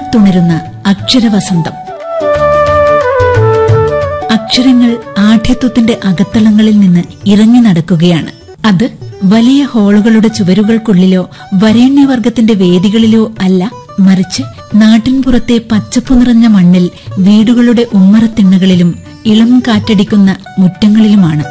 പൂത്തുണരുന്ന അക്ഷരവസന്തം അക്ഷരങ്ങൾ ആഠ്യത്വത്തിന്റെ അകത്തളങ്ങളിൽ നിന്ന് ഇറങ്ങി നടക്കുകയാണ് അത് വലിയ ഹാളുകളുടെ ചുവരുകൾക്കുള്ളിലോ വരേണ്യവർഗത്തിന്റെ വേദികളിലോ അല്ല മറിച്ച് നാട്ടിൻപുറത്തെ പച്ചപ്പു നിറഞ്ഞ മണ്ണിൽ വീടുകളുടെ ഉമ്മറത്തിണ്ണകളിലും ഇളം കാറ്റടിക്കുന്ന മുറ്റങ്ങളിലുമാണ്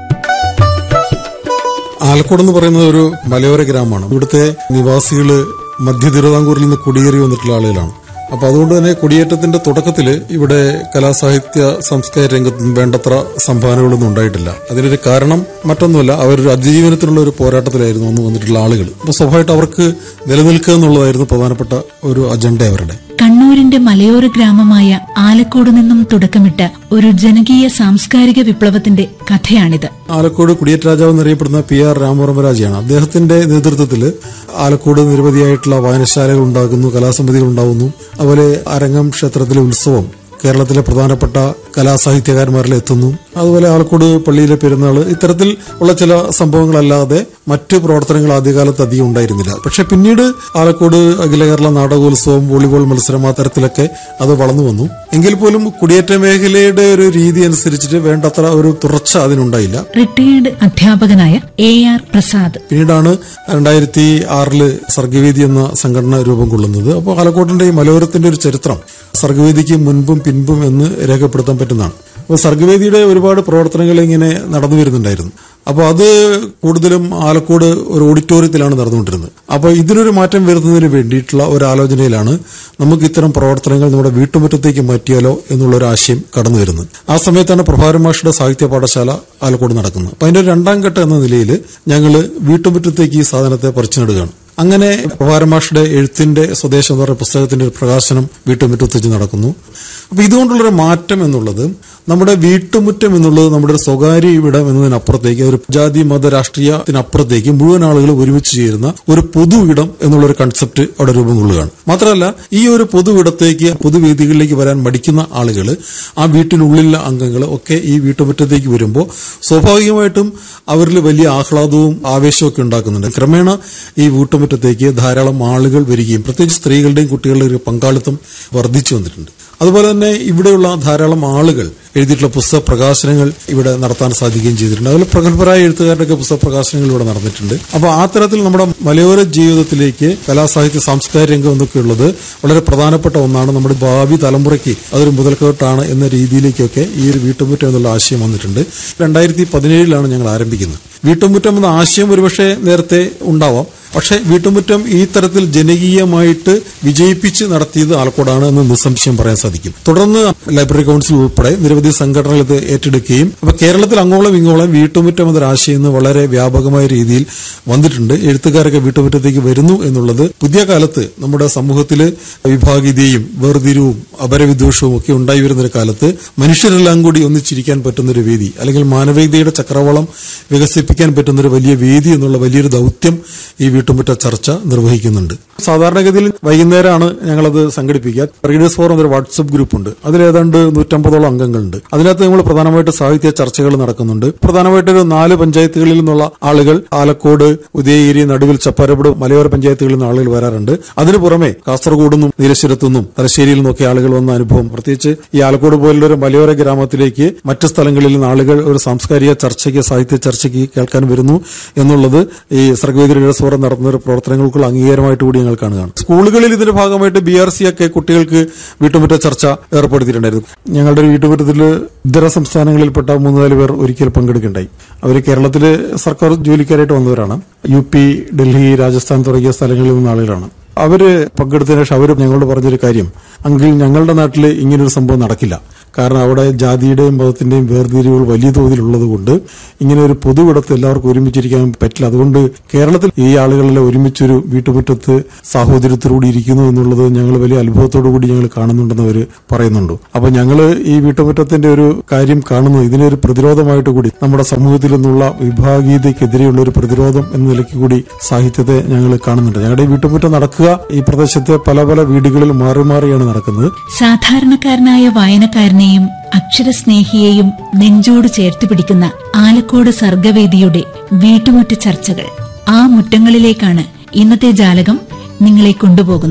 ആലക്കോട് എന്ന് പറയുന്നത് ഒരു മലയോര ഗ്രാമമാണ് ഇവിടുത്തെ നിവാസികള് മധ്യ തിരുവിതാംകൂറിൽ നിന്ന് കുടിയേറി വന്നിട്ടുള്ള ആളുകളാണ് അപ്പൊ അതുകൊണ്ട് തന്നെ കുടിയേറ്റത്തിന്റെ തുടക്കത്തിൽ ഇവിടെ കലാസാഹിത്യ സംസ്കാര രംഗത്തും വേണ്ടത്ര സംഭാവനകളൊന്നും ഉണ്ടായിട്ടില്ല അതിനൊരു കാരണം മറ്റൊന്നുമല്ല അവരൊരു അതിജീവനത്തിനുള്ള ഒരു പോരാട്ടത്തിലായിരുന്നു അന്ന് വന്നിട്ടുള്ള ആളുകൾ അപ്പൊ സ്വാഭാവികമായിട്ട് അവർക്ക് നിലനിൽക്കുക എന്നുള്ളതായിരുന്നു പ്രധാനപ്പെട്ട ഒരു അജണ്ട അവരുടെ കണ്ണൂരിന്റെ മലയോര ഗ്രാമമായ ആലക്കോട് നിന്നും തുടക്കമിട്ട ഒരു ജനകീയ സാംസ്കാരിക വിപ്ലവത്തിന്റെ കഥയാണിത് ആലക്കോട് കുടിയേറ്റ രാജാവ് എന്നറിയപ്പെടുന്ന പി ആർ രാമവർമ്മരാജയാണ് അദ്ദേഹത്തിന്റെ നേതൃത്വത്തിൽ ആലക്കോട് നിരവധിയായിട്ടുള്ള വായനശാലകൾ ഉണ്ടാകുന്നു കലാസമിതികൾ ഉണ്ടാകുന്നു അതുപോലെ അരങ്ങം ക്ഷേത്രത്തിലെ ഉത്സവം കേരളത്തിലെ പ്രധാനപ്പെട്ട കലാസാഹിത്യകാരന്മാരിൽ എത്തുന്നു അതുപോലെ ആലക്കോട് പള്ളിയിലെ പെരുന്നാൾ ഇത്തരത്തിൽ ഉള്ള ചില സംഭവങ്ങളല്ലാതെ മറ്റ് പ്രവർത്തനങ്ങൾ ആദ്യകാലത്ത് അധികം ഉണ്ടായിരുന്നില്ല പക്ഷെ പിന്നീട് ആലക്കോട് അഖില കേരള നാടകോത്സവം വോളിബോൾ മത്സരം ആ തരത്തിലൊക്കെ അത് വളർന്നു വന്നു എങ്കിൽ പോലും കുടിയേറ്റ മേഖലയുടെ ഒരു രീതി അനുസരിച്ചിട്ട് വേണ്ടത്ര ഒരു തുടർച്ച അതിനുണ്ടായില്ല റിട്ടയേർഡ് അധ്യാപകനായ എ ആർ പ്രസാദ് പിന്നീടാണ് രണ്ടായിരത്തി ആറില് സർഗവേദി എന്ന സംഘടന രൂപം കൊള്ളുന്നത് അപ്പോൾ ആലക്കോട്ടിന്റെ ഈ മലയോരത്തിന്റെ ഒരു ചരിത്രം സർഗവേദിക്ക് മുൻപും പിൻപും എന്ന് രേഖപ്പെടുത്താൻ പറ്റുന്നതാണ് അപ്പോൾ സർഗവേദിയുടെ ഒരുപാട് പ്രവർത്തനങ്ങൾ ഇങ്ങനെ നടന്നു വരുന്നുണ്ടായിരുന്നു അപ്പോൾ അത് കൂടുതലും ആലക്കോട് ഒരു ഓഡിറ്റോറിയത്തിലാണ് നടന്നുകൊണ്ടിരുന്നത് അപ്പോൾ ഇതിനൊരു മാറ്റം വരുത്തുന്നതിന് വേണ്ടിയിട്ടുള്ള ഒരു ആലോചനയിലാണ് നമുക്ക് ഇത്തരം പ്രവർത്തനങ്ങൾ നമ്മുടെ വീട്ടുമുറ്റത്തേക്ക് മാറ്റിയാലോ എന്നുള്ള ഒരു ആശയം കടന്നു വരുന്നത് ആ സമയത്താണ് പ്രഭാരം മാഷയുടെ സാഹിത്യ പാഠശാല ആലക്കോട് നടക്കുന്നത് അപ്പോൾ അതിന്റെ ഒരു രണ്ടാം ഘട്ടം എന്ന നിലയിൽ ഞങ്ങൾ വീട്ടുമുറ്റത്തേക്ക് ഈ സാധനത്തെ പറിച്ചു നടുകയാണ് അങ്ങനെ പ്രഭാരമാഷയുടെ എഴുത്തിന്റെ സ്വദേശം എന്ന് പറയുന്ന പുസ്തകത്തിന്റെ ഒരു പ്രകാശനം വീട്ടുമുറ്റത്ത് വെച്ച് നടക്കുന്നു അപ്പൊ ഇതുകൊണ്ടുള്ളൊരു മാറ്റം എന്നുള്ളത് നമ്മുടെ വീട്ടുമുറ്റം എന്നുള്ളത് നമ്മുടെ ഒരു സ്വകാര്യ ഇവിടം എന്നതിനപ്പുറത്തേക്ക് ഒരു ജാതി മത രാഷ്ട്രീയത്തിനപ്പുറത്തേക്ക് മുഴുവൻ ആളുകൾ ഒരുമിച്ച് ചേരുന്ന ഒരു പൊതു ഇടം എന്നുള്ള ഒരു കൺസെപ്റ്റ് അവിടെ രൂപം കൊള്ളുകയാണ് മാത്രമല്ല ഈ ഒരു പൊതു ഇടത്തേക്ക് പൊതുവേദികളിലേക്ക് വരാൻ മടിക്കുന്ന ആളുകൾ ആ വീട്ടിനുള്ളിലെ അംഗങ്ങൾ ഒക്കെ ഈ വീട്ടുമുറ്റത്തേക്ക് വരുമ്പോൾ സ്വാഭാവികമായിട്ടും അവരിൽ വലിയ ആഹ്ലാദവും ആവേശവും ഒക്കെ ഉണ്ടാക്കുന്നുണ്ട് ക്രമേണ ഈ വീട്ടുമുറ്റത്തേക്ക് ധാരാളം ആളുകൾ വരികയും പ്രത്യേകിച്ച് സ്ത്രീകളുടെയും കുട്ടികളുടെയും ഒരു പങ്കാളിത്തം വർദ്ധിച്ചു വന്നിട്ടുണ്ട് അതുപോലെ തന്നെ ഇവിടെയുള്ള ധാരാളം ആളുകൾ എഴുതിയിട്ടുള്ള പുസ്തക പ്രകാശനങ്ങൾ ഇവിടെ നടത്താൻ സാധിക്കുകയും ചെയ്തിട്ടുണ്ട് അതുപോലെ പ്രഗത്ഭരായ എഴുത്തുകാരുടെയൊക്കെ പുസ്തക പ്രകാശനങ്ങൾ ഇവിടെ നടന്നിട്ടുണ്ട് അപ്പോൾ ആ തരത്തിൽ നമ്മുടെ മലയോര ജീവിതത്തിലേക്ക് കലാസാഹിത്യ സാംസ്കാരിക രംഗം എന്നൊക്കെ ഉള്ളത് വളരെ പ്രധാനപ്പെട്ട ഒന്നാണ് നമ്മുടെ ഭാവി തലമുറയ്ക്ക് അതൊരു മുതൽക്കോട്ടാണ് എന്ന രീതിയിലേക്കൊക്കെ ഈ ഒരു വീട്ടുമുറ്റം എന്നുള്ള ആശയം വന്നിട്ടുണ്ട് രണ്ടായിരത്തി പതിനേഴിലാണ് ഞങ്ങൾ ആരംഭിക്കുന്നത് വീട്ടുമുറ്റം എന്ന ആശയം ഒരുപക്ഷെ നേരത്തെ ഉണ്ടാവാം പക്ഷേ വീട്ടുമുറ്റം ഈ തരത്തിൽ ജനകീയമായിട്ട് വിജയിപ്പിച്ച് നടത്തിയത് ആലക്കോടാണ് എന്ന് നിസ്സംശയം പറയാൻ സാധിക്കും തുടർന്ന് ലൈബ്രറി കൌൺസിൽ ഉൾപ്പെടെ നിരവധി സംഘടനകൾ ഇത് ഏറ്റെടുക്കുകയും അപ്പൊ കേരളത്തിൽ അങ്ങോളം ഇങ്ങോളം വീട്ടുമുറ്റം എന്നൊരു ആശയം ഇന്ന് വളരെ വ്യാപകമായ രീതിയിൽ വന്നിട്ടുണ്ട് എഴുത്തുകാരൊക്കെ വീട്ടുമുറ്റത്തേക്ക് വരുന്നു എന്നുള്ളത് പുതിയ കാലത്ത് നമ്മുടെ സമൂഹത്തിൽ വിഭാഗീയതയും വേർതിരിവും അപരവിദ്വേഷവും ഒക്കെ ഉണ്ടായി വരുന്ന ഒരു കാലത്ത് മനുഷ്യരെല്ലാം കൂടി ഒന്നിച്ചിരിക്കാൻ പറ്റുന്ന ഒരു വേദി അല്ലെങ്കിൽ മാനവികതയുടെ ചക്രവളം വികസിപ്പിക്കാൻ പറ്റുന്ന ഒരു വലിയ വേദി എന്നുള്ള വലിയൊരു ദൗത്യം ഈ വീട്ടുമുറ്റ ചർച്ച നിർവഹിക്കുന്നുണ്ട് സാധാരണഗതിയിൽ വൈകുന്നേരമാണ് ഞങ്ങളത് സംഘടിപ്പിക്കുക റീഡേഴ്സ് ഫോറം ഒരു വാട്സപ്പ് ഗ്രൂപ്പ് ഉണ്ട് അതിൽ ഏതാണ്ട് നൂറ്റമ്പതോളം അംഗങ്ങളുണ്ട് അതിനകത്ത് നമ്മൾ പ്രധാനമായിട്ട് സാഹിത്യ ചർച്ചകൾ നടക്കുന്നുണ്ട് പ്രധാനമായിട്ട് ഒരു നാല് പഞ്ചായത്തുകളിൽ നിന്നുള്ള ആളുകൾ ആലക്കോട് ഉദയഗിരി നടുവിൽ ചപ്പാരപ്പുട് മലയോര പഞ്ചായത്തുകളിൽ നിന്ന് ആളുകൾ വരാറുണ്ട് അതിനു പുറമെ കാസർഗോഡ് നിന്നും നീലശ്വരത്തു നിന്നും തലശ്ശേരിയിൽ നിന്നൊക്കെ ആളുകൾ വന്ന അനുഭവം പ്രത്യേകിച്ച് ഈ ആലക്കോട് പോലുള്ള ഒരു മലയോര ഗ്രാമത്തിലേക്ക് മറ്റ് സ്ഥലങ്ങളിൽ നിന്ന് ആളുകൾ ഒരു സാംസ്കാരിക ചർച്ചയ്ക്ക് സാഹിത്യ ചർച്ചയ്ക്ക് കേൾക്കാൻ വരുന്നു എന്നുള്ളത് ഈ സർഗവേദി റീഡേഴ്സ് ഫോറം നടത്തുന്ന ഒരു പ്രവർത്തനങ്ങൾക്കുള്ള അംഗീകാരമായിട്ട് കൂടി ഞങ്ങൾ കാണുകയാണ് സ്കൂളുകളിൽ ഇതിന്റെ ഭാഗമായിട്ട് ബി ആർ സി ഒക്കെ കുട്ടികൾക്ക് വീട്ടുമുറ്റ ചർച്ച ഏർപ്പെടുത്തിയിട്ടുണ്ടായിരുന്നു ഞങ്ങളുടെ ഒരു വീട്ടുമുറ്റത്തിൽ ഇതര സംസ്ഥാനങ്ങളിൽപ്പെട്ട മൂന്നുനാല് പേർ ഒരിക്കൽ പങ്കെടുക്കുകയുണ്ടായി അവർ കേരളത്തിലെ സർക്കാർ ജോലിക്കാരായിട്ട് വന്നവരാണ് യു പി ഡൽഹി രാജസ്ഥാൻ തുടങ്ങിയ സ്ഥലങ്ങളിൽ നിന്ന് ആളുകളാണ് അവര് പങ്കെടുത്തതിന് ശേഷം അവർ ഞങ്ങളോട് പറഞ്ഞൊരു കാര്യം അങ്കിൽ ഞങ്ങളുടെ നാട്ടിൽ ഇങ്ങനൊരു സംഭവം നടക്കില്ല കാരണം അവിടെ ജാതിയുടെയും മതത്തിന്റെയും വേർതിരിവുകൾ വലിയ തോതിലുള്ളത് കൊണ്ട് ഇങ്ങനെ ഒരു പൊതുവിടത്ത് എല്ലാവർക്കും ഒരുമിച്ചിരിക്കാൻ പറ്റില്ല അതുകൊണ്ട് കേരളത്തിൽ ഈ ആളുകളെല്ലാം ഒരുമിച്ചൊരു വീട്ടുമുറ്റത്ത് സാഹോദര്യത്തോടുകൂടി ഇരിക്കുന്നു എന്നുള്ളത് ഞങ്ങൾ വലിയ അത്ഭുതത്തോടു കൂടി ഞങ്ങൾ കാണുന്നുണ്ടെന്ന് അവർ പറയുന്നുണ്ട് അപ്പൊ ഞങ്ങൾ ഈ വീട്ടുമുറ്റത്തിന്റെ ഒരു കാര്യം കാണുന്നു ഇതിനൊരു പ്രതിരോധമായിട്ട് കൂടി നമ്മുടെ സമൂഹത്തിൽ നിന്നുള്ള വിഭാഗീയതയ്ക്കെതിരെയുള്ള ഒരു പ്രതിരോധം എന്ന നിലയ്ക്ക് കൂടി സാഹിത്യത്തെ ഞങ്ങൾ കാണുന്നുണ്ട് ഞങ്ങളുടെ ഈ വീട്ടുമുറ്റം നടക്കുക ഈ പ്രദേശത്തെ പല പല വീടുകളിൽ മാറി മാറിയാണ് നടക്കുന്നത് സാധാരണക്കാരനായ വായനക്കാരനെയും അക്ഷരസ്നേഹിയെയും നെഞ്ചോട് ചേർത്ത് പിടിക്കുന്ന ആലക്കോട് സർഗവേദിയുടെ വീട്ടുമുറ്റ ചർച്ചകൾ ആ മുറ്റങ്ങളിലേക്കാണ് ഇന്നത്തെ ജാലകം നിങ്ങളെ കൊണ്ടുപോകുന്നത്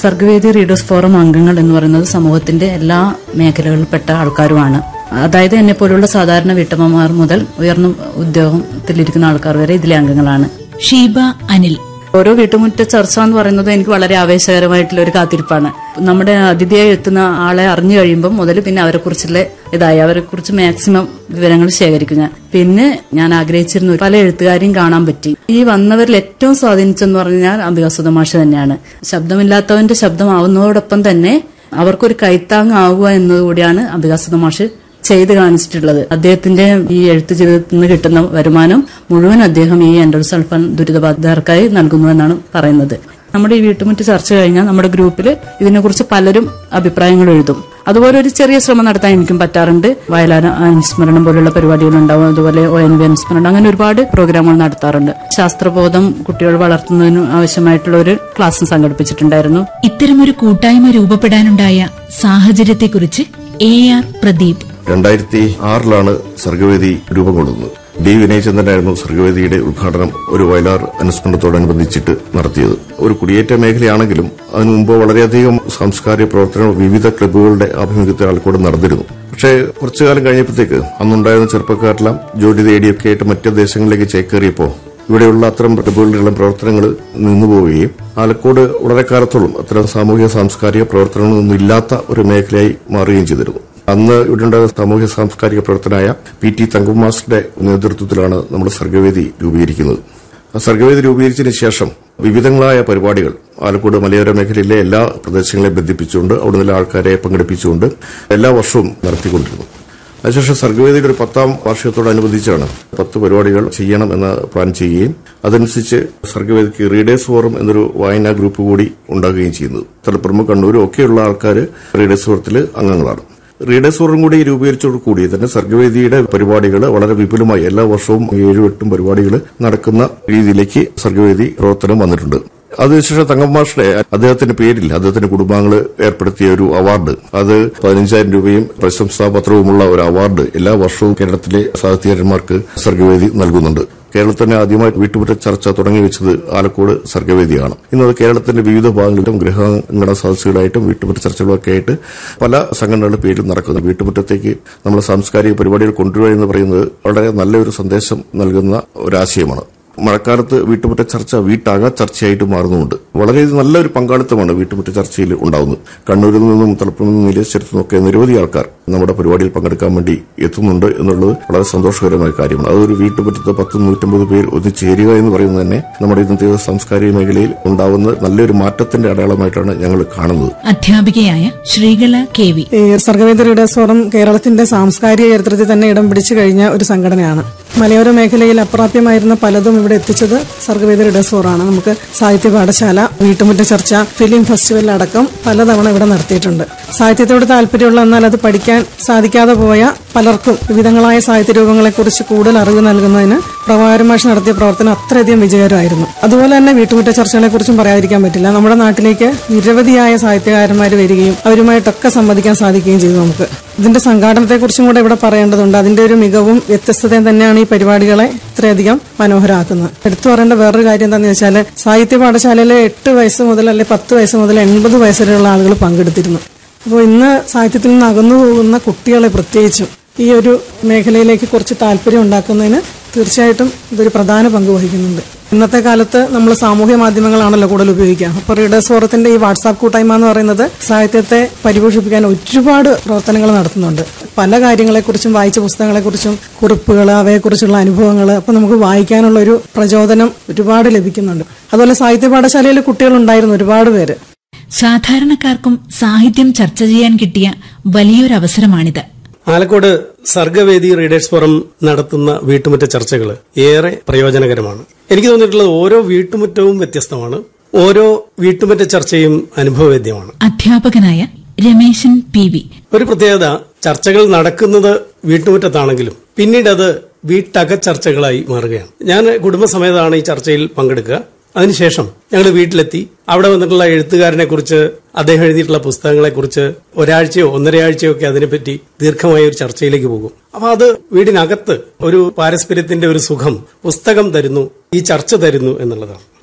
സർഗവേദി റീഡേഴ്സ് ഫോറം അംഗങ്ങൾ എന്ന് പറയുന്നത് സമൂഹത്തിന്റെ എല്ലാ മേഖലകളിൽപ്പെട്ട ആൾക്കാരുമാണ് അതായത് എന്നെ പോലുള്ള സാധാരണ വീട്ടമ്മമാർ മുതൽ ഉയർന്ന ഉദ്യോഗത്തിലിരിക്കുന്ന ആൾക്കാർ വരെ ഇതിലെ അംഗങ്ങളാണ് ഷീബ അനിൽ ഓരോ വീട്ടുമുറ്റ ചർച്ച എന്ന് പറയുന്നത് എനിക്ക് വളരെ ആവേശകരമായിട്ടുള്ള ഒരു കാത്തിരിപ്പാണ് നമ്മുടെ അതിഥിയായി എത്തുന്ന ആളെ അറിഞ്ഞു കഴിയുമ്പോൾ മുതൽ പിന്നെ അവരെ കുറിച്ചുള്ള ഇതായി അവരെ കുറിച്ച് മാക്സിമം വിവരങ്ങൾ ശേഖരിക്കും ഞാൻ പിന്നെ ഞാൻ ആഗ്രഹിച്ചിരുന്ന പല എഴുത്തുകാരെയും കാണാൻ പറ്റി ഈ വന്നവരിൽ ഏറ്റവും സ്വാധീനിച്ചെന്ന് പറഞ്ഞാൽ അംബികാസുധ മാഷ തന്നെയാണ് ശബ്ദമില്ലാത്തവന്റെ ശബ്ദമാവുന്നതോടൊപ്പം തന്നെ അവർക്കൊരു കൈത്താങ്ങാവുക എന്നതുകൂടിയാണ് അംബികാസുധ മാഷ് ചെയ്ത് കാണിച്ചിട്ടുള്ളത് അദ്ദേഹത്തിന്റെ ഈ എഴുത്ത് ജീവിതത്തിൽ നിന്ന് കിട്ടുന്ന വരുമാനം മുഴുവൻ അദ്ദേഹം ഈ എൻഡോസൾഫാൻ ദുരിതബാധിതർക്കായി നൽകുന്നുവെന്നാണ് പറയുന്നത് നമ്മുടെ ഈ വീട്ടുമുറ്റ് ചർച്ച കഴിഞ്ഞാൽ നമ്മുടെ ഗ്രൂപ്പിൽ ഇതിനെക്കുറിച്ച് പലരും അഭിപ്രായങ്ങൾ എഴുതും അതുപോലെ ഒരു ചെറിയ ശ്രമം നടത്താൻ എനിക്കും പറ്റാറുണ്ട് വയലാർ അനുസ്മരണം പോലുള്ള പരിപാടികൾ ഉണ്ടാവും അതുപോലെ ഒ എൻ വി അനുസ്മരണം അങ്ങനെ ഒരുപാട് പ്രോഗ്രാമുകൾ നടത്താറുണ്ട് ശാസ്ത്രബോധം കുട്ടികൾ വളർത്തുന്നതിന് ആവശ്യമായിട്ടുള്ള ഒരു ക്ലാസ് സംഘടിപ്പിച്ചിട്ടുണ്ടായിരുന്നു ഇത്തരമൊരു കൂട്ടായ്മ രൂപപ്പെടാനുണ്ടായ സാഹചര്യത്തെക്കുറിച്ച് എ ആർ പ്രദീപ് രണ്ടായിരത്തി ആറിലാണ് സർഗവേദി രൂപം കൊള്ളുന്നത് ഡി വിനയചന്ദ്രനായിരുന്നു സർഗവേദിയുടെ ഉദ്ഘാടനം ഒരു വയലാർ അനുസ്മരണത്തോടനുബന്ധിച്ചിട്ട് നടത്തിയത് ഒരു കുടിയേറ്റ മേഖലയാണെങ്കിലും അതിനു മുമ്പ് വളരെയധികം സാംസ്കാരിക പ്രവർത്തനങ്ങൾ വിവിധ ക്ലബ്ബുകളുടെ ആഭിമുഖ്യത്തിൽ ആൾക്കൂടെ നടന്നിരുന്നു പക്ഷേ കുറച്ചു കാലം കഴിഞ്ഞപ്പോഴത്തേക്ക് അന്നുണ്ടായിരുന്ന ചെറുപ്പക്കാരെല്ലാം ജോലി തേടിയൊക്കെ ആയിട്ട് മറ്റ് ദേശങ്ങളിലേക്ക് ചേക്കേറിയപ്പോൾ ഇവിടെയുള്ള അത്തരം ക്ലബ്ബുകളുടെ പ്രവർത്തനങ്ങൾ നിന്നുപോവുകയും ആലക്കോട് വളരെ കാലത്തോളം അത്തരം സാമൂഹിക സാംസ്കാരിക പ്രവർത്തനങ്ങളൊന്നും ഇല്ലാത്ത ഒരു മേഖലയായി മാറുകയും ചെയ്തിരുന്നു അന്ന് ഇവിടെ ഉണ്ടായിരുന്ന സാമൂഹ്യ സാംസ്കാരിക പ്രവർത്തനായ പി ടി തങ്കമാസ്റ്ററുടെ നേതൃത്വത്തിലാണ് നമ്മൾ സർഗവേദി രൂപീകരിക്കുന്നത് ആ സർഗവേദി രൂപീകരിച്ചതിന് ശേഷം വിവിധങ്ങളായ പരിപാടികൾ ആലക്കോട് മലയോര മേഖലയിലെ എല്ലാ പ്രദേശങ്ങളെയും ബന്ധിപ്പിച്ചുകൊണ്ട് അവിടുന്ന് ആൾക്കാരെ പങ്കെടുപ്പിച്ചുകൊണ്ട് എല്ലാ വർഷവും നടത്തിക്കൊണ്ടിരുന്നു അതിനുശേഷം സർഗവേദിയുടെ ഒരു പത്താം വാർഷികത്തോടനുബന്ധിച്ചാണ് പത്ത് പരിപാടികൾ ചെയ്യണം എന്ന് പ്ലാൻ ചെയ്യുകയും അതനുസരിച്ച് സർഗവേദിക്ക് റീഡേഴ്സ് ഫോറം എന്നൊരു വായനാ ഗ്രൂപ്പ് കൂടി ഉണ്ടാകുകയും ചെയ്യുന്നത് തലപ്പുറം കണ്ണൂരും ഒക്കെയുള്ള ആൾക്കാർ റീഡേഴ്സ് ഫോറത്തിൽ അംഗങ്ങളാണ് റീഡേഴ്സ് ഫോറം കൂടി രൂപീകരിച്ചതോട് കൂടി തന്നെ സർഗവേദിയുടെ പരിപാടികൾ വളരെ വിപുലമായി എല്ലാ വർഷവും ഏഴും എട്ടും പരിപാടികൾ നടക്കുന്ന രീതിയിലേക്ക് സർഗവേദി പ്രവർത്തനം വന്നിട്ടുണ്ട് അതിനുശേഷം തങ്കമാഷയുടെ അദ്ദേഹത്തിന്റെ പേരിൽ അദ്ദേഹത്തിന്റെ കുടുംബാംഗങ്ങൾ ഏർപ്പെടുത്തിയ ഒരു അവാർഡ് അത് പതിനഞ്ചായിരം രൂപയും പ്രശംസാപത്രവുമുള്ള ഒരു അവാർഡ് എല്ലാ വർഷവും കേരളത്തിലെ സാഹിത്യകാരന്മാർക്ക് സർഗവേദി നൽകുന്നുണ്ട് കേരളത്തിന് ആദ്യമായി വീട്ടുമുറ്റ ചർച്ച തുടങ്ങി വെച്ചത് ആലക്കോട് സർഗവേദിയാണ് ഇന്നത് കേരളത്തിന്റെ വിവിധ ഭാഗങ്ങളിലും ഗൃഹാങ്കണ സദസ്സുകളായിട്ടും വീട്ടുമുറ്റ ചർച്ചകളൊക്കെ ആയിട്ട് പല സംഘടനകളുടെ പേരിൽ നടക്കുന്നു വീട്ടുമുറ്റത്തേക്ക് നമ്മൾ സാംസ്കാരിക പരിപാടികൾ കൊണ്ടുവരിക എന്ന് പറയുന്നത് വളരെ നല്ലൊരു സന്ദേശം നൽകുന്ന ഒരാശയമാണ് മഴക്കാലത്ത് വീട്ടുമുറ്റ ചർച്ച വീട്ടാക ചർച്ചയായിട്ട് മാറുന്നുമുണ്ട് വളരെ നല്ലൊരു പങ്കാളിത്തമാണ് വീട്ടുമുറ്റ ചർച്ചയിൽ ഉണ്ടാവുന്നത് കണ്ണൂരിൽ നിന്നും തലപ്പുറം നിന്നും നീലേശ്വരത്തു നിന്നൊക്കെ നിരവധി ആൾക്കാർ നമ്മുടെ പരിപാടിയിൽ പങ്കെടുക്കാൻ വേണ്ടി എത്തുന്നുണ്ട് എന്നുള്ളത് വളരെ സന്തോഷകരമായ കാര്യമാണ് അതൊരു വീട്ടുമുറ്റത്ത് പത്ത് നൂറ്റമ്പത് പേർ ഒത്തുചേരുക എന്ന് പറയുന്നത് തന്നെ നമ്മുടെ ഇന്നത്തെ സാംസ്കാരിക മേഖലയിൽ ഉണ്ടാവുന്ന നല്ലൊരു മാറ്റത്തിന്റെ അടയാളമായിട്ടാണ് ഞങ്ങൾ കാണുന്നത് അധ്യാപികയായ ശ്രീകല കെ വി ഈ സർഗവേദ റീഡേഴ്സ് ഫോറം കേരളത്തിന്റെ സാംസ്കാരിക ചരിത്രത്തിൽ തന്നെ ഇടം പിടിച്ചു കഴിഞ്ഞ ഒരു സംഘടനയാണ് മലയോര മേഖലയിൽ അപ്രാപ്യമായിരുന്ന പലതും ഇവിടെ എത്തിച്ചത് സർഗവേദ റീഡേഴ്സ് ഫോറാണ് നമുക്ക് സാഹിത്യ പാഠശാല വീട്ടുമുറ്റ ചർച്ച ഫിലിം ഫെസ്റ്റിവൽ അടക്കം പലതവണ ഇവിടെ നടത്തിയിട്ടുണ്ട് സാഹിത്യത്തോട് താല്പര്യമുള്ള എന്നാൽ അത് പഠിക്കാൻ സാധിക്കാതെ പോയ പലർക്കും വിവിധങ്ങളായ സാഹിത്യ രൂപങ്ങളെക്കുറിച്ച് കൂടുതൽ അറിവ് നൽകുന്നതിന് പ്രഭാകരൻ മാഷ് നടത്തിയ പ്രവർത്തനം അത്രയധികം വിജയകരമായിരുന്നു അതുപോലെ തന്നെ വീട്ടുമുറ്റ ചർച്ചകളെ കുറിച്ചും പറയാതിരിക്കാൻ പറ്റില്ല നമ്മുടെ നാട്ടിലേക്ക് നിരവധിയായ സാഹിത്യകാരന്മാർ വരികയും അവരുമായിട്ടൊക്കെ സംവദിക്കാൻ സാധിക്കുകയും ചെയ്തു നമുക്ക് ഇതിന്റെ സംഘാടനത്തെക്കുറിച്ചും കൂടെ ഇവിടെ പറയേണ്ടതുണ്ട് അതിന്റെ ഒരു മികവും വ്യത്യസ്തതയും തന്നെയാണ് ഈ പരിപാടികളെ ഇത്രയധികം മനോഹരമാക്കുന്നത് എടുത്തു പറയേണ്ട വേറൊരു കാര്യം എന്താണെന്ന് വെച്ചാൽ സാഹിത്യ പാഠശാലയിലെ എട്ട് വയസ്സ് മുതൽ അല്ലെ പത്ത് വയസ്സ് മുതൽ എൺപത് വയസ്സ് വരെയുള്ള ആളുകൾ പങ്കെടുത്തിരുന്നു അപ്പോൾ ഇന്ന് സാഹിത്യത്തിൽ നിന്ന് അകന്നു പോകുന്ന കുട്ടികളെ പ്രത്യേകിച്ചും ഈ ഒരു മേഖലയിലേക്ക് കുറച്ച് താല്പര്യം ഉണ്ടാക്കുന്നതിന് തീർച്ചയായിട്ടും ഇതൊരു പ്രധാന പങ്ക് വഹിക്കുന്നുണ്ട് ഇന്നത്തെ കാലത്ത് നമ്മൾ സാമൂഹ്യ മാധ്യമങ്ങളാണല്ലോ കൂടുതൽ ഉപയോഗിക്കുക അപ്പോൾ റീഡേഴ്സ് ഫോറത്തിന്റെ ഈ വാട്സാപ്പ് കൂട്ടായ്മ എന്ന് പറയുന്നത് സാഹിത്യത്തെ പരിപോഷിപ്പിക്കാൻ ഒരുപാട് പ്രവർത്തനങ്ങൾ നടത്തുന്നുണ്ട് പല കാര്യങ്ങളെക്കുറിച്ചും വായിച്ച പുസ്തകങ്ങളെക്കുറിച്ചും കുറിപ്പുകൾ അവയെക്കുറിച്ചുള്ള അനുഭവങ്ങൾ അപ്പോൾ നമുക്ക് വായിക്കാനുള്ള ഒരു പ്രചോദനം ഒരുപാട് ലഭിക്കുന്നുണ്ട് അതുപോലെ സാഹിത്യ പാഠശാലയിൽ കുട്ടികളുണ്ടായിരുന്നു ഒരുപാട് പേര് സാധാരണക്കാർക്കും സാഹിത്യം ചർച്ച ചെയ്യാൻ കിട്ടിയ വലിയൊരു അവസരമാണിത് ആലക്കോട് സർഗവേദി റീഡേഴ്സ് ഫോറം നടത്തുന്ന വീട്ടുമുറ്റ ചർച്ചകൾ ഏറെ പ്രയോജനകരമാണ് എനിക്ക് തോന്നിയിട്ടുള്ളത് ഓരോ വീട്ടുമുറ്റവും വ്യത്യസ്തമാണ് ഓരോ വീട്ടുമുറ്റ ചർച്ചയും അനുഭവവേദ്യമാണ് അധ്യാപകനായ രമേശൻ പി വി ഒരു പ്രത്യേകത ചർച്ചകൾ നടക്കുന്നത് വീട്ടുമുറ്റത്താണെങ്കിലും പിന്നീട് അത് വീട്ടക ചർച്ചകളായി മാറുകയാണ് ഞാൻ കുടുംബസമേതമാണ് ഈ ചർച്ചയിൽ പങ്കെടുക്കുക അതിനുശേഷം ഞങ്ങൾ വീട്ടിലെത്തി അവിടെ വന്നിട്ടുള്ള എഴുത്തുകാരനെ കുറിച്ച് അദ്ദേഹം എഴുതിയിട്ടുള്ള പുസ്തകങ്ങളെ കുറിച്ച് ഒരാഴ്ചയോ ഒന്നരയാഴ്ചയോ ഒക്കെ അതിനെപ്പറ്റി ദീർഘമായ ഒരു ചർച്ചയിലേക്ക് പോകും അപ്പൊ അത് വീടിനകത്ത് ഒരു പാരസ്പര്യത്തിന്റെ ഒരു സുഖം പുസ്തകം തരുന്നു ഈ ചർച്ച തരുന്നു എന്നുള്ളതാണ്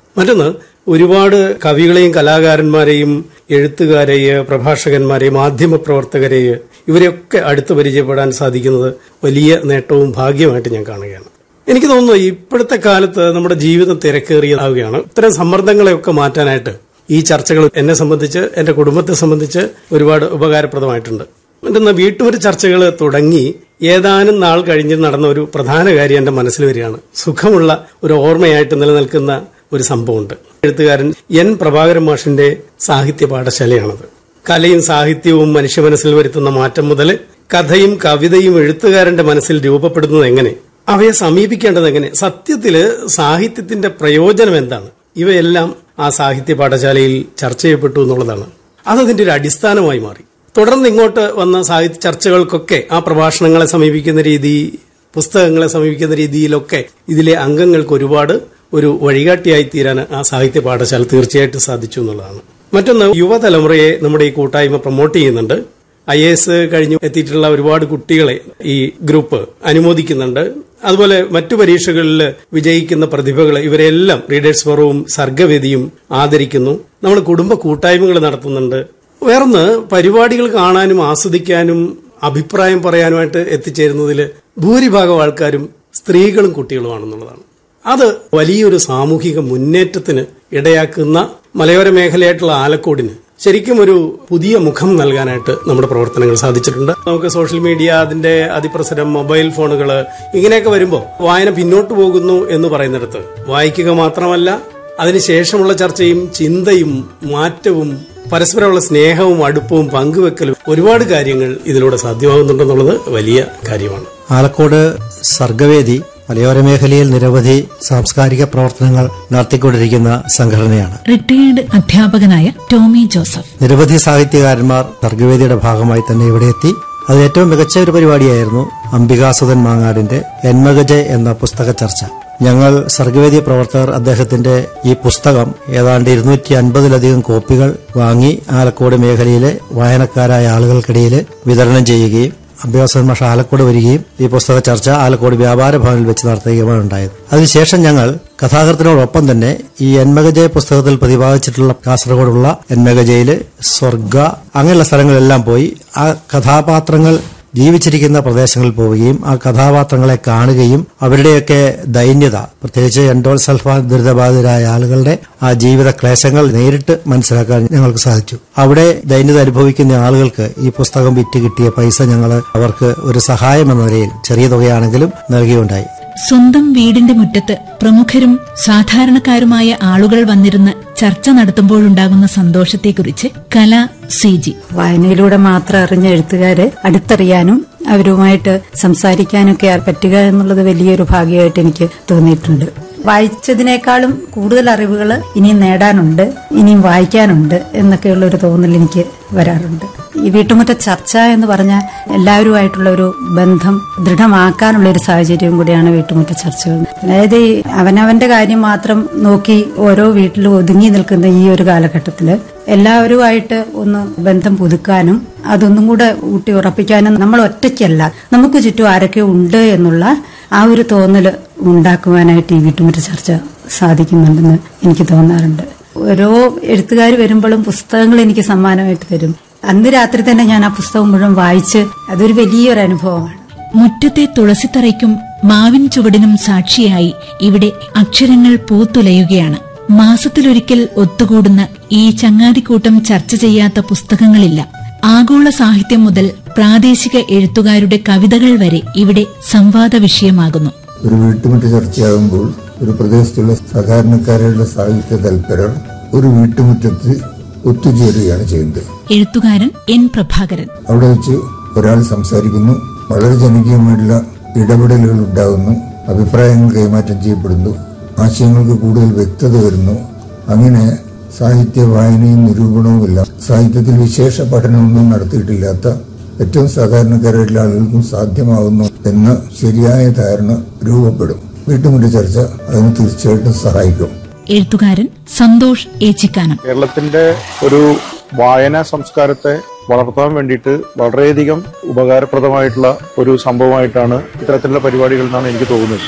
മറ്റൊന്ന് ഒരുപാട് കവികളെയും കലാകാരന്മാരെയും എഴുത്തുകാരെയും പ്രഭാഷകന്മാരെയും മാധ്യമപ്രവർത്തകരെയും ഇവരെയൊക്കെ അടുത്ത് പരിചയപ്പെടാൻ സാധിക്കുന്നത് വലിയ നേട്ടവും ഭാഗ്യമായിട്ട് ഞാൻ കാണുകയാണ് എനിക്ക് തോന്നുന്നു ഇപ്പോഴത്തെ കാലത്ത് നമ്മുടെ ജീവിതം തിരക്കേറിയതാവുകയാണ് ഇത്തരം സമ്മർദ്ദങ്ങളെയൊക്കെ മാറ്റാനായിട്ട് ഈ ചർച്ചകൾ എന്നെ സംബന്ധിച്ച് എന്റെ കുടുംബത്തെ സംബന്ധിച്ച് ഒരുപാട് ഉപകാരപ്രദമായിട്ടുണ്ട് മറ്റൊന്ന് വീട്ടുമുറി ചർച്ചകൾ തുടങ്ങി ഏതാനും നാൾ കഴിഞ്ഞ് നടന്ന ഒരു പ്രധാന കാര്യം എന്റെ മനസ്സിൽ വരികയാണ് സുഖമുള്ള ഒരു ഓർമ്മയായിട്ട് നിലനിൽക്കുന്ന ഒരു സംഭവമുണ്ട് എഴുത്തുകാരൻ എൻ പ്രഭാകരൻ മാഷിന്റെ സാഹിത്യ പാഠശാലയാണത് കലയും സാഹിത്യവും മനുഷ്യ മനസ്സിൽ വരുത്തുന്ന മാറ്റം മുതൽ കഥയും കവിതയും എഴുത്തുകാരന്റെ മനസ്സിൽ രൂപപ്പെടുന്നത് എങ്ങനെ അവയെ സമീപിക്കേണ്ടത് എങ്ങനെ സത്യത്തില് സാഹിത്യത്തിന്റെ പ്രയോജനം എന്താണ് ഇവയെല്ലാം ആ സാഹിത്യ പാഠശാലയിൽ ചർച്ച ചെയ്യപ്പെട്ടു എന്നുള്ളതാണ് അതതിന്റെ ഒരു അടിസ്ഥാനമായി മാറി തുടർന്ന് ഇങ്ങോട്ട് വന്ന സാഹിത്യ ചർച്ചകൾക്കൊക്കെ ആ പ്രഭാഷണങ്ങളെ സമീപിക്കുന്ന രീതി പുസ്തകങ്ങളെ സമീപിക്കുന്ന രീതിയിലൊക്കെ ഇതിലെ അംഗങ്ങൾക്ക് ഒരുപാട് ഒരു വഴികാട്ടിയായി തീരാൻ ആ സാഹിത്യ പാഠശാല തീർച്ചയായിട്ടും സാധിച്ചു എന്നുള്ളതാണ് മറ്റൊന്ന് യുവതലമുറയെ നമ്മുടെ ഈ കൂട്ടായ്മ പ്രൊമോട്ട് ചെയ്യുന്നുണ്ട് ഐ എസ് കഴിഞ്ഞു എത്തിയിട്ടുള്ള ഒരുപാട് കുട്ടികളെ ഈ ഗ്രൂപ്പ് അനുമോദിക്കുന്നുണ്ട് അതുപോലെ മറ്റു പരീക്ഷകളിൽ വിജയിക്കുന്ന പ്രതിഭകളെ ഇവരെല്ലാം റീഡേഴ്സ് ഫോറവും സർഗവേദിയും ആദരിക്കുന്നു നമ്മൾ കുടുംബ കൂട്ടായ്മകൾ നടത്തുന്നുണ്ട് വേറൊന്ന് പരിപാടികൾ കാണാനും ആസ്വദിക്കാനും അഭിപ്രായം പറയാനുമായിട്ട് എത്തിച്ചേരുന്നതിൽ ഭൂരിഭാഗം ആൾക്കാരും സ്ത്രീകളും കുട്ടികളുമാണെന്നുള്ളതാണ് അത് വലിയൊരു സാമൂഹിക മുന്നേറ്റത്തിന് ഇടയാക്കുന്ന മലയോര മേഖലയായിട്ടുള്ള ആലക്കോടിന് ശരിക്കും ഒരു പുതിയ മുഖം നൽകാനായിട്ട് നമ്മുടെ പ്രവർത്തനങ്ങൾ സാധിച്ചിട്ടുണ്ട് നമുക്ക് സോഷ്യൽ മീഡിയ അതിന്റെ അതിപ്രസരം മൊബൈൽ ഫോണുകൾ ഇങ്ങനെയൊക്കെ വരുമ്പോൾ വായന പിന്നോട്ട് പോകുന്നു എന്ന് പറയുന്നിടത്ത് വായിക്കുക മാത്രമല്ല അതിനുശേഷമുള്ള ചർച്ചയും ചിന്തയും മാറ്റവും പരസ്പരമുള്ള സ്നേഹവും അടുപ്പവും പങ്കുവെക്കലും ഒരുപാട് കാര്യങ്ങൾ ഇതിലൂടെ സാധ്യമാകുന്നുണ്ടെന്നുള്ളത് വലിയ കാര്യമാണ് ആലക്കോട് സർഗവേദി മലയോര മേഖലയിൽ നിരവധി സാംസ്കാരിക പ്രവർത്തനങ്ങൾ നടത്തിക്കൊണ്ടിരിക്കുന്ന സംഘടനയാണ് റിട്ടയേർഡ് അധ്യാപകനായ ടോമി ജോസഫ് നിരവധി സാഹിത്യകാരന്മാർ സർഗവേദിയുടെ ഭാഗമായി തന്നെ ഇവിടെ എത്തി അത് ഏറ്റവും മികച്ച ഒരു പരിപാടിയായിരുന്നു അംബികാസുധൻ മാങ്ങാടിന്റെ എന്മകജെ എന്ന പുസ്തക ചർച്ച ഞങ്ങൾ സർഗവേദി പ്രവർത്തകർ അദ്ദേഹത്തിന്റെ ഈ പുസ്തകം ഏതാണ്ട് ഇരുന്നൂറ്റി അൻപതിലധികം കോപ്പികൾ വാങ്ങി ആലക്കോട് മേഖലയിലെ വായനക്കാരായ ആളുകൾക്കിടയിൽ വിതരണം ചെയ്യുകയും അഭ്യാസൻ മാഷ ആലക്കോട് വരികയും ഈ പുസ്തക ചർച്ച ആലക്കോട് വ്യാപാര ഭവനിൽ വെച്ച് നടത്തുകയുമാണ് ഉണ്ടായത് അതിനുശേഷം ഞങ്ങൾ കഥാകൃത്തിനോടൊപ്പം തന്നെ ഈ എന്മകജയ പുസ്തകത്തിൽ പ്രതിപാദിച്ചിട്ടുള്ള കാസർഗോഡുള്ള എന്മകജയില് സ്വർഗ അങ്ങനെയുള്ള സ്ഥലങ്ങളിലെല്ലാം പോയി ആ കഥാപാത്രങ്ങൾ ജീവിച്ചിരിക്കുന്ന പ്രദേശങ്ങളിൽ പോവുകയും ആ കഥാപാത്രങ്ങളെ കാണുകയും അവരുടെയൊക്കെ ദൈന്യത പ്രത്യേകിച്ച് എൻഡോൾ സൾഫാൻ ദുരിതബാധിതരായ ആളുകളുടെ ആ ജീവിത ക്ലേശങ്ങൾ നേരിട്ട് മനസ്സിലാക്കാൻ ഞങ്ങൾക്ക് സാധിച്ചു അവിടെ ദൈന്യത അനുഭവിക്കുന്ന ആളുകൾക്ക് ഈ പുസ്തകം വിറ്റ് കിട്ടിയ പൈസ ഞങ്ങൾ അവർക്ക് ഒരു സഹായം എന്ന നിലയിൽ ചെറിയ തുകയാണെങ്കിലും നൽകിയുണ്ടായി സ്വന്തം വീടിന്റെ മുറ്റത്ത് പ്രമുഖരും സാധാരണക്കാരുമായ ആളുകൾ വന്നിരുന്ന് ചർച്ച നടത്തുമ്പോഴുണ്ടാകുന്ന സന്തോഷത്തെക്കുറിച്ച് കല സി ജി വായനയിലൂടെ മാത്രം അറിഞ്ഞ എഴുത്തുകാരെ അടുത്തറിയാനും അവരുമായിട്ട് സംസാരിക്കാനൊക്കെ പറ്റുക എന്നുള്ളത് വലിയൊരു ഭാഗ്യമായിട്ട് എനിക്ക് തോന്നിയിട്ടുണ്ട് വായിച്ചതിനേക്കാളും കൂടുതൽ അറിവുകൾ ഇനിയും നേടാനുണ്ട് ഇനിയും വായിക്കാനുണ്ട് എന്നൊക്കെയുള്ള ഒരു തോന്നൽ എനിക്ക് വരാറുണ്ട് ഈ വീട്ടുമുറ്റ ചർച്ച എന്ന് പറഞ്ഞാൽ എല്ലാവരുമായിട്ടുള്ള ഒരു ബന്ധം ദൃഢമാക്കാനുള്ള ഒരു സാഹചര്യം കൂടിയാണ് വീട്ടുമുറ്റ ചർച്ചകൾ അതായത് ഈ അവനവന്റെ കാര്യം മാത്രം നോക്കി ഓരോ വീട്ടിലും ഒതുങ്ങി നിൽക്കുന്ന ഈ ഒരു കാലഘട്ടത്തിൽ എല്ലാവരുമായിട്ട് ഒന്ന് ബന്ധം പുതുക്കാനും അതൊന്നും കൂടെ ഊട്ടി ഉറപ്പിക്കാനും നമ്മൾ ഒറ്റയ്ക്കല്ല നമുക്ക് ചുറ്റും ആരൊക്കെ ഉണ്ട് എന്നുള്ള ആ ഒരു തോന്നല് ഉണ്ടാക്കുവാനായിട്ട് ഈ വീട്ടുമുറ്റ ചർച്ച സാധിക്കുന്നുണ്ടെന്ന് എനിക്ക് തോന്നാറുണ്ട് ഓരോ എഴുത്തുകാർ വരുമ്പോഴും പുസ്തകങ്ങൾ എനിക്ക് സമ്മാനമായിട്ട് തരും അന്ന് രാത്രി തന്നെ ഞാൻ ആ പുസ്തകം മുഴുവൻ വായിച്ച് അതൊരു വലിയൊരു അനുഭവമാണ് മുറ്റത്തെ തുളസിത്തറയ്ക്കും മാവിൻ ചുവടിനും സാക്ഷിയായി ഇവിടെ അക്ഷരങ്ങൾ പൂത്തുലയുകയാണ് മാസത്തിലൊരിക്കൽ ഒത്തുകൂടുന്ന ഈ ചങ്ങാതിക്കൂട്ടം ചർച്ച ചെയ്യാത്ത പുസ്തകങ്ങളില്ല ആഗോള സാഹിത്യം മുതൽ പ്രാദേശിക എഴുത്തുകാരുടെ കവിതകൾ വരെ ഇവിടെ സംവാദ വിഷയമാകുന്നു ഒരു വീട്ടുമുറ്റ ചർച്ചയാകുമ്പോൾ ഒരു പ്രദേശത്തുള്ള സാധാരണക്കാരുടെ സാഹിത്യ തൽപരർ ഒരു വീട്ടുമുറ്റത്ത് ഒത്തുചേരുകയാണ് ചെയ്യുന്നത് എഴുത്തുകാരൻ എൻ പ്രഭാകരൻ അവിടെ വെച്ച് ഒരാൾ സംസാരിക്കുന്നു വളരെ ജനകീയമായിട്ടുള്ള ഇടപെടലുകൾ ഉണ്ടാകുന്നു അഭിപ്രായങ്ങൾ കൈമാറ്റം ചെയ്യപ്പെടുന്നു ആശയങ്ങൾക്ക് കൂടുതൽ വ്യക്തത വരുന്നു അങ്ങനെ സാഹിത്യ വായനയും നിരൂപണവുമെല്ലാം സാഹിത്യത്തിൽ വിശേഷ പഠനമൊന്നും നടത്തിയിട്ടില്ലാത്ത ഏറ്റവും സാധാരണക്കാരായിട്ടുള്ള ആളുകൾക്കും സാധ്യമാകുന്നു എന്ന ശരിയായ ധാരണ രൂപപ്പെടും വീട്ടുമുറ്റ ചർച്ച അതിന് തീർച്ചയായിട്ടും സഹായിക്കും എഴുത്തുകാരൻ സന്തോഷ് ഏച്ചിക്കാനം കേരളത്തിന്റെ ഒരു വായനാ സംസ്കാരത്തെ വളർത്താൻ വേണ്ടിയിട്ട് വളരെയധികം ഉപകാരപ്രദമായിട്ടുള്ള ഒരു സംഭവമായിട്ടാണ് ഇത്തരത്തിലുള്ള പരിപാടികൾ എന്നാണ് എനിക്ക് തോന്നുന്നത്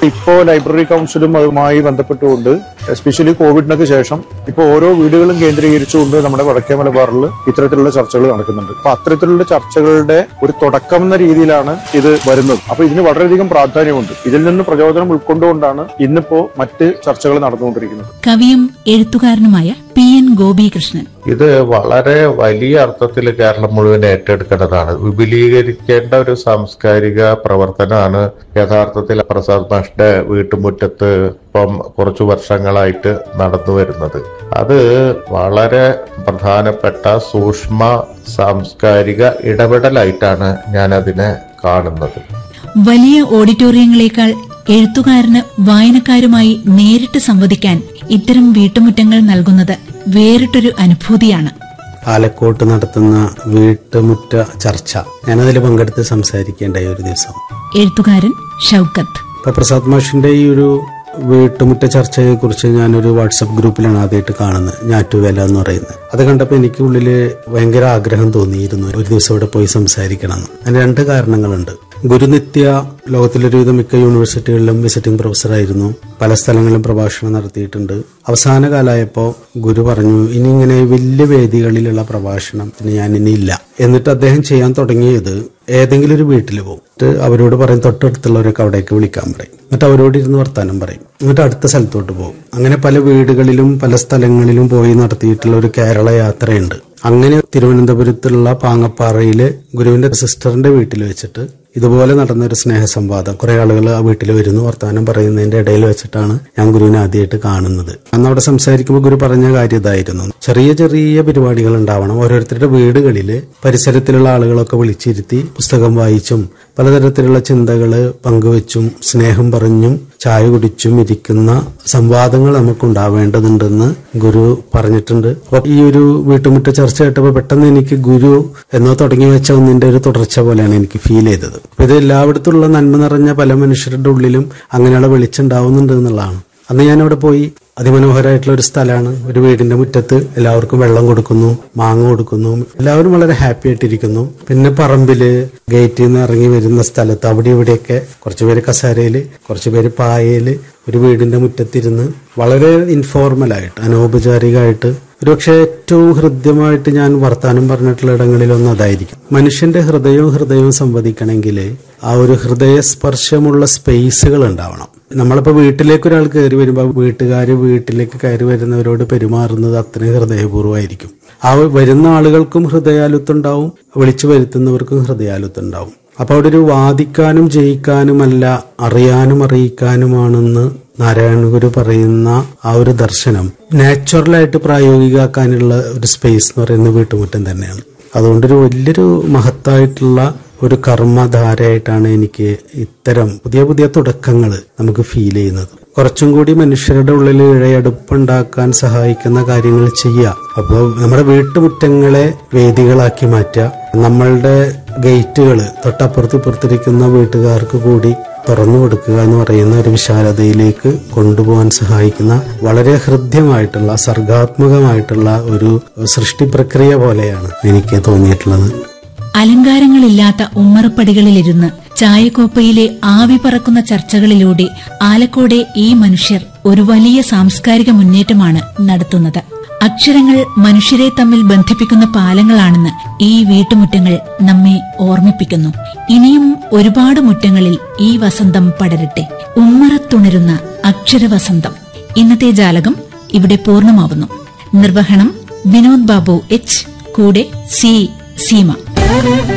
ഇപ്പോൾ ലൈബ്രറി കൗൺസിലും അതുമായി ബന്ധപ്പെട്ടുകൊണ്ട് എസ്പെഷ്യലി കോവിഡിനൊക്കെ ശേഷം ഇപ്പോൾ ഓരോ വീടുകളും കേന്ദ്രീകരിച്ചുകൊണ്ട് നമ്മുടെ വടക്കേ മലബാറിൽ ഇത്തരത്തിലുള്ള ചർച്ചകൾ നടക്കുന്നുണ്ട് അപ്പൊ അത്തരത്തിലുള്ള ചർച്ചകളുടെ ഒരു തുടക്കം എന്ന രീതിയിലാണ് ഇത് വരുന്നത് അപ്പൊ ഇതിന് വളരെയധികം പ്രാധാന്യമുണ്ട് ഇതിൽ നിന്ന് പ്രചോദനം ഉൾക്കൊണ്ടുകൊണ്ടാണ് ഇന്നിപ്പോ മറ്റ് ചർച്ചകൾ നടന്നുകൊണ്ടിരിക്കുന്നത് കവിയും എഴുത്തുകാരനുമായ പി എൻ ഗോപികൃഷ്ണൻ ഇത് വളരെ വലിയ അർത്ഥത്തിൽ കേരളം മുഴുവൻ ഏറ്റെടുക്കേണ്ടതാണ് വിപുലീകരിക്കേണ്ട ഒരു സാംസ്കാരിക പ്രവർത്തനമാണ് യഥാർത്ഥത്തിൽ പ്രസാദ് മാഷിന്റെ വീട്ടുമുറ്റത്ത് ഇപ്പം കുറച്ചു വർഷങ്ങളായിട്ട് നടന്നു വരുന്നത് അത് വളരെ പ്രധാനപ്പെട്ട സൂക്ഷ്മ സാംസ്കാരിക ഇടപെടലായിട്ടാണ് ഞാൻ അതിനെ കാണുന്നത് വലിയ ഓഡിറ്റോറിയങ്ങളെക്കാൾ എഴുത്തുകാരന് വായനക്കാരുമായി നേരിട്ട് സംവദിക്കാൻ ഇത്തരം വീട്ടുമുറ്റങ്ങൾ നൽകുന്നത് വേറിട്ടൊരു അനുഭൂതിയാണ് ആലക്കോട്ട് നടത്തുന്ന വീട്ടുമുറ്റ ചർച്ച ഞാനതിൽ പങ്കെടുത്ത് സംസാരിക്കേണ്ടായി ഒരു ദിവസം എഴുത്തുകാരൻ ഷൌക്കത്ത് ഇപ്പൊ പ്രസാദ് മാഷിന്റെ ഈ ഒരു വീട്ടുമുറ്റ ചർച്ചയെ കുറിച്ച് ഞാനൊരു വാട്സപ്പ് ഗ്രൂപ്പിലാണ് ആദ്യമായിട്ട് കാണുന്നത് ഞാറ്റുവേല എന്ന് പറയുന്നത് അത് കണ്ടപ്പോൾ എനിക്ക് ഉള്ളില് ഭയങ്കര ആഗ്രഹം തോന്നിയിരുന്നു ഒരു ദിവസം ഇവിടെ പോയി സംസാരിക്കണം എന്ന് അതിന് രണ്ട് കാരണങ്ങളുണ്ട് ഗുരുനിത്യ ലോകത്തിലൊരുവിധം മിക്ക യൂണിവേഴ്സിറ്റികളിലും വിസിറ്റിംഗ് പ്രൊഫസറായിരുന്നു പല സ്ഥലങ്ങളിലും പ്രഭാഷണം നടത്തിയിട്ടുണ്ട് അവസാന കാലമായപ്പോൾ ഗുരു പറഞ്ഞു ഇനി ഇങ്ങനെ വലിയ വേദികളിലുള്ള പ്രഭാഷണത്തിന് ഞാൻ ഇനി ഇല്ല എന്നിട്ട് അദ്ദേഹം ചെയ്യാൻ തുടങ്ങിയത് ഏതെങ്കിലും ഒരു വീട്ടിൽ പോകും എന്നിട്ട് അവരോട് പറയും തൊട്ടടുത്തുള്ളവരൊക്കെ അവിടേക്ക് വിളിക്കാൻ പറയും എന്നിട്ട് അവരോട് ഇരുന്ന് വർത്താനം പറയും എന്നിട്ട് അടുത്ത സ്ഥലത്തോട്ട് പോകും അങ്ങനെ പല വീടുകളിലും പല സ്ഥലങ്ങളിലും പോയി നടത്തിയിട്ടുള്ള ഒരു കേരള യാത്രയുണ്ട് അങ്ങനെ തിരുവനന്തപുരത്തുള്ള പാങ്ങപ്പാറയില് ഗുരുവിന്റെ സിസ്റ്ററിന്റെ വീട്ടിൽ വെച്ചിട്ട് ഇതുപോലെ നടന്ന ഒരു സ്നേഹസംവാദം കുറെ ആളുകൾ ആ വീട്ടിൽ വരുന്നു വർത്തമാനം പറയുന്നതിന്റെ ഇടയിൽ വെച്ചിട്ടാണ് ഞാൻ ഗുരുവിനെ ആദ്യമായിട്ട് കാണുന്നത് അന്ന് അവിടെ സംസാരിക്കുമ്പോൾ ഗുരു പറഞ്ഞ കാര്യം ഇതായിരുന്നു ചെറിയ ചെറിയ പരിപാടികൾ ഉണ്ടാവണം ഓരോരുത്തരുടെ വീടുകളിൽ പരിസരത്തിലുള്ള ആളുകളൊക്കെ വിളിച്ചിരുത്തി പുസ്തകം വായിച്ചും പലതരത്തിലുള്ള ചിന്തകൾ പങ്കുവച്ചും സ്നേഹം പറഞ്ഞും ചായ കുടിച്ചും ഇരിക്കുന്ന സംവാദങ്ങൾ നമുക്കുണ്ടാവേണ്ടതുണ്ടെന്ന് ഗുരു പറഞ്ഞിട്ടുണ്ട് അപ്പൊ ഈ ഒരു വീട്ടുമുറ്റ ചർച്ച കേട്ടപ്പോൾ പെട്ടെന്ന് എനിക്ക് ഗുരു എന്നോ തുടങ്ങി വെച്ച ഒന്നിന്റെ ഒരു തുടർച്ച പോലെയാണ് എനിക്ക് ഫീൽ ചെയ്തത് അപ്പൊ ഇത് എല്ലായിടത്തുള്ള നന്മ നിറഞ്ഞ പല മനുഷ്യരുടെ ഉള്ളിലും അങ്ങനെയുള്ള വെളിച്ചുണ്ടാവുന്നുണ്ട് എന്നുള്ളതാണ് അന്ന് ഞാൻ അവിടെ പോയി അതിമനോഹരമായിട്ടുള്ള ഒരു സ്ഥലമാണ് ഒരു വീടിന്റെ മുറ്റത്ത് എല്ലാവർക്കും വെള്ളം കൊടുക്കുന്നു മാങ്ങ കൊടുക്കുന്നു എല്ലാവരും വളരെ ഹാപ്പി ആയിട്ടിരിക്കുന്നു പിന്നെ പറമ്പില് ഗേറ്റിൽ നിന്ന് ഇറങ്ങി വരുന്ന സ്ഥലത്ത് അവിടെ ഇവിടെയൊക്കെ കുറച്ചുപേര് കസേരയില് കുറച്ചുപേര് പായയില് ഒരു വീടിന്റെ മുറ്റത്തിരുന്ന് വളരെ ഇൻഫോർമലായിട്ട് അനൗപചാരികമായിട്ട് ഒരുപക്ഷെ ഏറ്റവും ഹൃദ്യമായിട്ട് ഞാൻ വർത്താനം പറഞ്ഞിട്ടുള്ള ഇടങ്ങളിലൊന്നും അതായിരിക്കും മനുഷ്യന്റെ ഹൃദയവും ഹൃദയവും സംവദിക്കണമെങ്കിൽ ആ ഒരു ഹൃദയസ്പർശമുള്ള സ്പേസുകൾ ഉണ്ടാവണം നമ്മളിപ്പോ വീട്ടിലേക്ക് ഒരാൾ കയറി വരുമ്പോൾ വീട്ടുകാർ വീട്ടിലേക്ക് കയറി വരുന്നവരോട് പെരുമാറുന്നത് അത്രയും ഹൃദയപൂർവ്വമായിരിക്കും ആ വരുന്ന ആളുകൾക്കും ഹൃദയാലുത്തുണ്ടാവും വിളിച്ചു വരുത്തുന്നവർക്കും ഹൃദയാലുത്തുണ്ടാവും അപ്പൊ അവിടെ ഒരു വാദിക്കാനും ജയിക്കാനുമല്ല അറിയാനും അറിയിക്കാനുമാണെന്ന് നാരായണ ഗുരു പറയുന്ന ആ ഒരു ദർശനം നാച്ചുറലായിട്ട് പ്രായോഗികമാക്കാനുള്ള ഒരു സ്പേസ് എന്ന് പറയുന്നത് വീട്ടുമുറ്റം തന്നെയാണ് അതുകൊണ്ടൊരു വലിയൊരു മഹത്തായിട്ടുള്ള ഒരു കർമ്മധാരയായിട്ടാണ് എനിക്ക് ഇത്തരം പുതിയ പുതിയ തുടക്കങ്ങൾ നമുക്ക് ഫീൽ ചെയ്യുന്നത് കുറച്ചും കൂടി മനുഷ്യരുടെ ഉള്ളിൽ ഇഴയടുപ്പുണ്ടാക്കാൻ സഹായിക്കുന്ന കാര്യങ്ങൾ ചെയ്യുക അപ്പോൾ നമ്മുടെ വീട്ടുമുറ്റങ്ങളെ വേദികളാക്കി മാറ്റുക നമ്മളുടെ ഗേറ്റുകൾ തൊട്ടപ്പുറത്ത് ഇപ്പുറത്തിരിക്കുന്ന വീട്ടുകാർക്ക് കൂടി തുറന്നു കൊടുക്കുക എന്ന് പറയുന്ന ഒരു വിശാലതയിലേക്ക് കൊണ്ടുപോകാൻ സഹായിക്കുന്ന വളരെ ഹൃദ്യമായിട്ടുള്ള സർഗാത്മകമായിട്ടുള്ള ഒരു സൃഷ്ടി പ്രക്രിയ പോലെയാണ് എനിക്ക് തോന്നിയിട്ടുള്ളത് അലങ്കാരങ്ങളില്ലാത്ത ഉമ്മറപ്പടികളിലിരുന്ന് ചായക്കോപ്പയിലെ ആവി പറക്കുന്ന ചർച്ചകളിലൂടെ ആലക്കോടെ ഈ മനുഷ്യർ ഒരു വലിയ സാംസ്കാരിക മുന്നേറ്റമാണ് നടത്തുന്നത് അക്ഷരങ്ങൾ മനുഷ്യരെ തമ്മിൽ ബന്ധിപ്പിക്കുന്ന പാലങ്ങളാണെന്ന് ഈ വീട്ടുമുറ്റങ്ങൾ നമ്മെ ഓർമ്മിപ്പിക്കുന്നു ഇനിയും ഒരുപാട് മുറ്റങ്ങളിൽ ഈ വസന്തം പടരട്ടെ ഉമ്മറത്തുണരുന്ന അക്ഷരവസന്തം ഇന്നത്തെ ജാലകം ഇവിടെ പൂർണ്ണമാവുന്നു നിർവഹണം വിനോദ് ബാബു എച്ച് കൂടെ സി സീമ